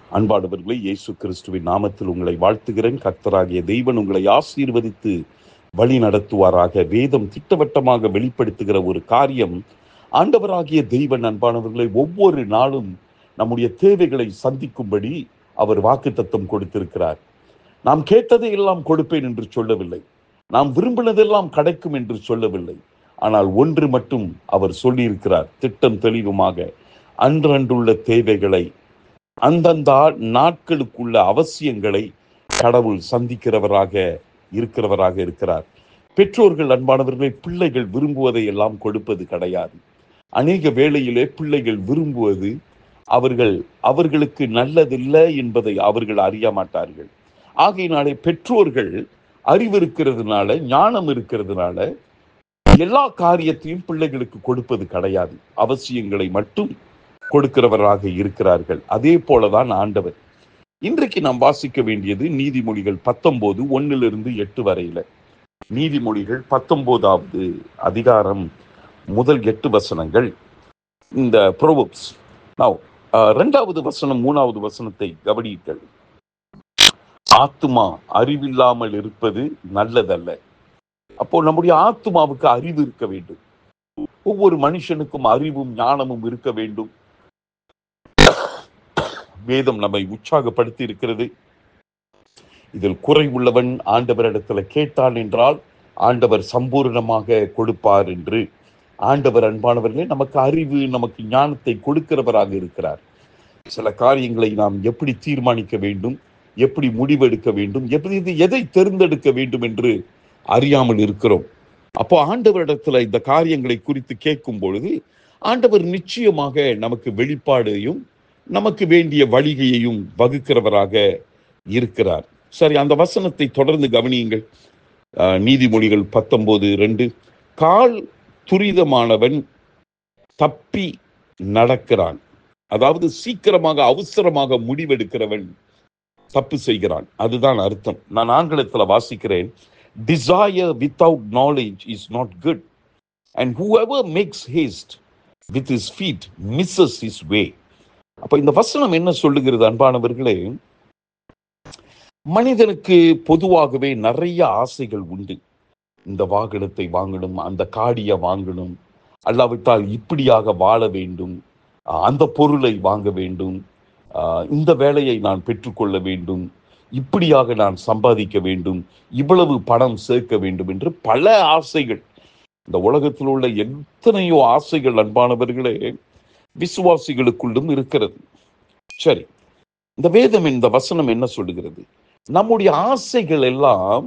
அன்பானவர்களே இயேசு கிறிஸ்துவின் நாமத்தில் உங்களை வாழ்த்துகிறேன் கர்த்தராகிய தெய்வன் உங்களை ஆசீர்வதித்து வழி நடத்துவாராக வேதம் திட்டவட்டமாக வெளிப்படுத்துகிற ஒரு காரியம் ஆண்டவராகிய தெய்வன் அன்பானவர்களை ஒவ்வொரு நாளும் நம்முடைய தேவைகளை சந்திக்கும்படி அவர் வாக்குத்தத்தம் கொடுத்திருக்கிறார் நாம் கேட்டதை எல்லாம் கொடுப்பேன் என்று சொல்லவில்லை நாம் விரும்பினதெல்லாம் கிடைக்கும் என்று சொல்லவில்லை ஆனால் ஒன்று மட்டும் அவர் சொல்லியிருக்கிறார் திட்டம் தெளிவுமாக அன்றன்றுள்ள தேவைகளை அந்தந்த நாட்களுக்குள்ள அவசியங்களை கடவுள் சந்திக்கிறவராக இருக்கிறவராக இருக்கிறார் பெற்றோர்கள் அன்பானவர்களை பிள்ளைகள் விரும்புவதை எல்லாம் கொடுப்பது கிடையாது அநேக வேளையிலே பிள்ளைகள் விரும்புவது அவர்கள் அவர்களுக்கு நல்லதில்லை என்பதை அவர்கள் அறிய மாட்டார்கள் ஆகையினாலே பெற்றோர்கள் அறிவு இருக்கிறதுனால ஞானம் இருக்கிறதுனால எல்லா காரியத்தையும் பிள்ளைகளுக்கு கொடுப்பது கிடையாது அவசியங்களை மட்டும் கொடுக்கிறவராக இருக்கிறார்கள் அதே போலதான் ஆண்டவர் இன்றைக்கு நாம் வாசிக்க வேண்டியது நீதிமொழிகள் பத்தொன்பது ஒன்னிலிருந்து எட்டு வரையில நீதிமொழிகள் பத்தொன்பதாவது அதிகாரம் முதல் எட்டு வசனங்கள் இந்த ப்ரோவப்ஸ் நவ் இரண்டாவது வசனம் மூணாவது வசனத்தை கவனியுங்கள் ஆத்துமா அறிவில்லாமல் இருப்பது நல்லதல்ல அப்போ நம்முடைய ஆத்துமாவுக்கு அறிவு இருக்க வேண்டும் ஒவ்வொரு மனுஷனுக்கும் அறிவும் ஞானமும் இருக்க வேண்டும் வேதம் நம்மை உற்சாகப்படுத்தி இருக்கிறது இதில் குறை உள்ளவன் ஆண்டவரிடத்துல கேட்டான் என்றால் ஆண்டவர் சம்பூர்ணமாக கொடுப்பார் என்று ஆண்டவர் அன்பானவர்களே நமக்கு அறிவு நமக்கு ஞானத்தை கொடுக்கிறவராக இருக்கிறார் சில காரியங்களை நாம் எப்படி தீர்மானிக்க வேண்டும் எப்படி முடிவெடுக்க வேண்டும் எப்படி இது எதை தேர்ந்தெடுக்க வேண்டும் என்று அறியாமல் இருக்கிறோம் அப்போ ஆண்டவரிடத்துல இந்த காரியங்களை குறித்து கேட்கும் பொழுது ஆண்டவர் நிச்சயமாக நமக்கு வெளிப்பாடையும் நமக்கு வேண்டிய வழிகையையும் வகுக்கிறவராக இருக்கிறார் சரி அந்த வசனத்தை தொடர்ந்து கவனியுங்கள் அஹ், நீதிமொழிகள் பத்தொன்பது ரெண்டு கால் துரிதமானவன் தப்பி நடக்கிறான் அதாவது சீக்கிரமாக அவசரமாக முடிவெடுக்கிறவன் தப்பு செய்கிறான் அதுதான் அர்த்தம் நான் ஆங்கிலத்துல வாசிக்கிறேன் desire without knowledge is not good and whoever makes haste with his feet misses his way அப்ப இந்த வசனம் என்ன சொல்லுகிறது அன்பானவர்களே மனிதனுக்கு பொதுவாகவே நிறைய ஆசைகள் உண்டு இந்த வாகனத்தை வாங்கணும் அந்த காடியை வாங்கணும் அல்லாவிட்டால் இப்படியாக வாழ வேண்டும் அஹ் அந்த பொருளை வாங்க வேண்டும் அஹ் இந்த வேலையை நான் பெற்றுக்கொள்ள வேண்டும் இப்படியாக நான் சம்பாதிக்க வேண்டும் இவ்வளவு பணம் சேர்க்க வேண்டும் என்று பல ஆசைகள் இந்த உலகத்தில் உள்ள எத்தனையோ ஆசைகள் அன்பானவர்களே விசுவாசிகளுக்குள்ளும் இருக்கிறது சரி இந்த வேதம் இந்த வசனம் என்ன சொல்லுகிறது நம்முடைய ஆசைகள் எல்லாம்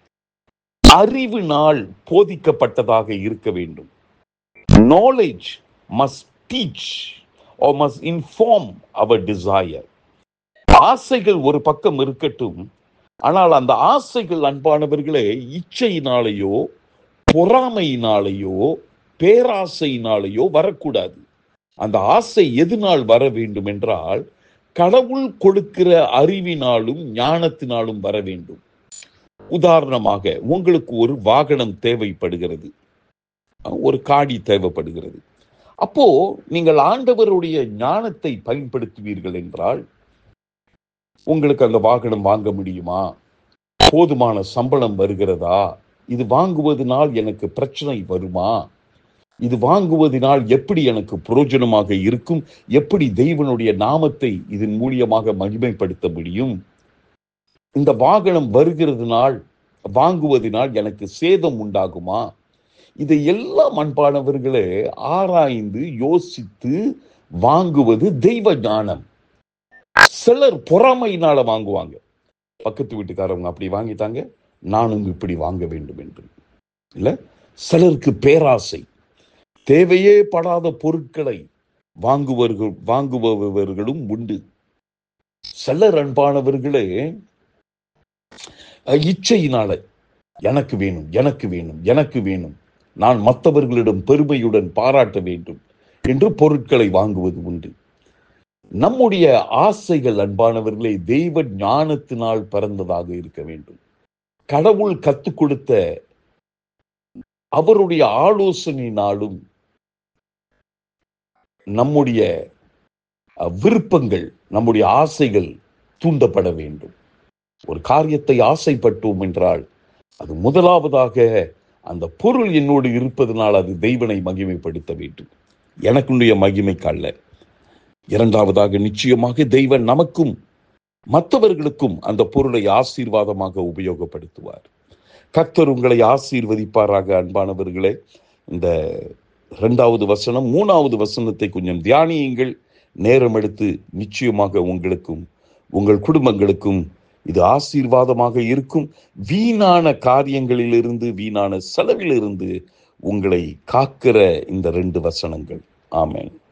அறிவினால் போதிக்கப்பட்டதாக இருக்க வேண்டும் knowledge must teach or must inform அவர் desire ஆசைகள் ஒரு பக்கம் இருக்கட்டும் ஆனால் அந்த ஆசைகள் அன்பானவர்களே இச்சையினாலேயோ பொறாமையினாலேயோ பேராசையினாலேயோ வரக்கூடாது அந்த ஆசை எதனால் வர வேண்டும் என்றால் கடவுள் கொடுக்கிற அறிவினாலும் ஞானத்தினாலும் வர வேண்டும் உதாரணமாக உங்களுக்கு ஒரு வாகனம் தேவைப்படுகிறது ஒரு காடி தேவைப்படுகிறது அப்போ நீங்கள் ஆண்டவருடைய ஞானத்தை பயன்படுத்துவீர்கள் என்றால் உங்களுக்கு அந்த வாகனம் வாங்க முடியுமா போதுமான சம்பளம் வருகிறதா இது வாங்குவதனால் எனக்கு பிரச்சனை வருமா இது வாங்குவதனால் எப்படி எனக்கு பிரயோஜனமாக இருக்கும் எப்படி தெய்வனுடைய நாமத்தை இதன் மூலியமாக மகிமைப்படுத்த முடியும் இந்த வாகனம் வருகிறதுனால் வாங்குவதனால் எனக்கு சேதம் உண்டாகுமா இதை எல்லாம் அன்பானவர்களே ஆராய்ந்து யோசித்து வாங்குவது தெய்வ ஞானம் சிலர் பொறாமையினால வாங்குவாங்க பக்கத்து வீட்டுக்காரவங்க அப்படி வாங்கிட்டாங்க நானும் இப்படி வாங்க வேண்டும் என்று இல்ல சிலருக்கு பேராசை தேவையே படாத பொருட்களை வாங்குவர்கள் வாங்குபவர்களும் உண்டு சிலர் அன்பானவர்களே அஹ், இச்சையினால எனக்கு வேணும் எனக்கு வேணும் எனக்கு வேணும் நான் மற்றவர்களிடம் பெருமையுடன் பாராட்ட வேண்டும் என்று பொருட்களை வாங்குவது உண்டு நம்முடைய ஆசைகள் அன்பானவர்களே தெய்வ ஞானத்தினால் பிறந்ததாக இருக்க வேண்டும் கடவுள் கத்துக் கொடுத்த அவருடைய ஆலோசனையினாலும் நம்முடைய அஹ், விருப்பங்கள் நம்முடைய ஆசைகள் தூண்டப்பட வேண்டும் ஒரு காரியத்தை ஆசைப்பட்டோம் என்றால் அது முதலாவதாக அந்த பொருள் என்னோடு இருப்பதனால் அது தெய்வனை மகிமைப்படுத்த வேண்டும் எனக்குடைய மகிமைக்கு அல்ல இரண்டாவதாக நிச்சயமாக தெய்வன் நமக்கும் மற்றவர்களுக்கும் அந்த பொருளை ஆசீர்வாதமாக உபயோகப்படுத்துவார் கர்த்தர் உங்களை ஆசீர்வதிப்பாராக அன்பானவர்களே இந்த இரண்டாவது வசனம் மூணாவது வசனத்தை கொஞ்சம் தியானியுங்கள் நேரம் எடுத்து நிச்சயமாக உங்களுக்கும் உங்கள் குடும்பங்களுக்கும் இது ஆசீர்வாதமாக இருக்கும் வீணான காரியங்களிலிருந்து வீணான செலவிலிருந்து உங்களை காக்கிற இந்த ரெண்டு வசனங்கள் ஆமென்